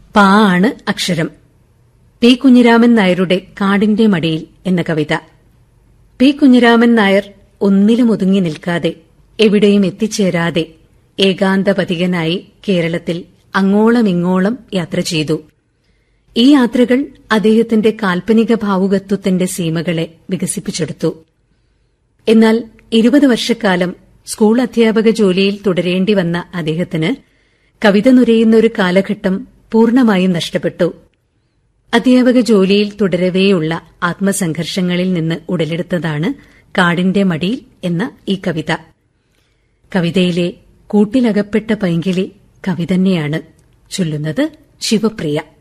പാ ആണ് അക്ഷരം പി കുഞ്ഞിരാമൻ നായരുടെ കാടിന്റെ മടിയിൽ എന്ന കവിത പി കുഞ്ഞിരാമൻ നായർ ഒന്നിലും ഒതുങ്ങി നിൽക്കാതെ എവിടെയും എത്തിച്ചേരാതെ ഏകാന്തപതികനായി കേരളത്തിൽ അങ്ങോളം ഇങ്ങോളം യാത്ര ചെയ്തു ഈ യാത്രകൾ അദ്ദേഹത്തിന്റെ കാൽപ്പനിക ഭാവുകത്വത്തിന്റെ സീമകളെ വികസിപ്പിച്ചെടുത്തു എന്നാൽ ഇരുപത് വർഷക്കാലം സ്കൂൾ അധ്യാപക ജോലിയിൽ തുടരേണ്ടി വന്ന അദ്ദേഹത്തിന് കവിത നുരയുന്ന ഒരു കാലഘട്ടം പൂർണ്ണമായും നഷ്ടപ്പെട്ടു അധ്യാപക ജോലിയിൽ തുടരവേയുള്ള ആത്മസംഘർഷങ്ങളിൽ നിന്ന് ഉടലെടുത്തതാണ് കാടിന്റെ മടിയിൽ എന്ന ഈ കവിത കവിതയിലെ കൂട്ടിലകപ്പെട്ട പൈങ്കിളി കവി തന്നെയാണ് ചൊല്ലുന്നത് ശിവപ്രിയ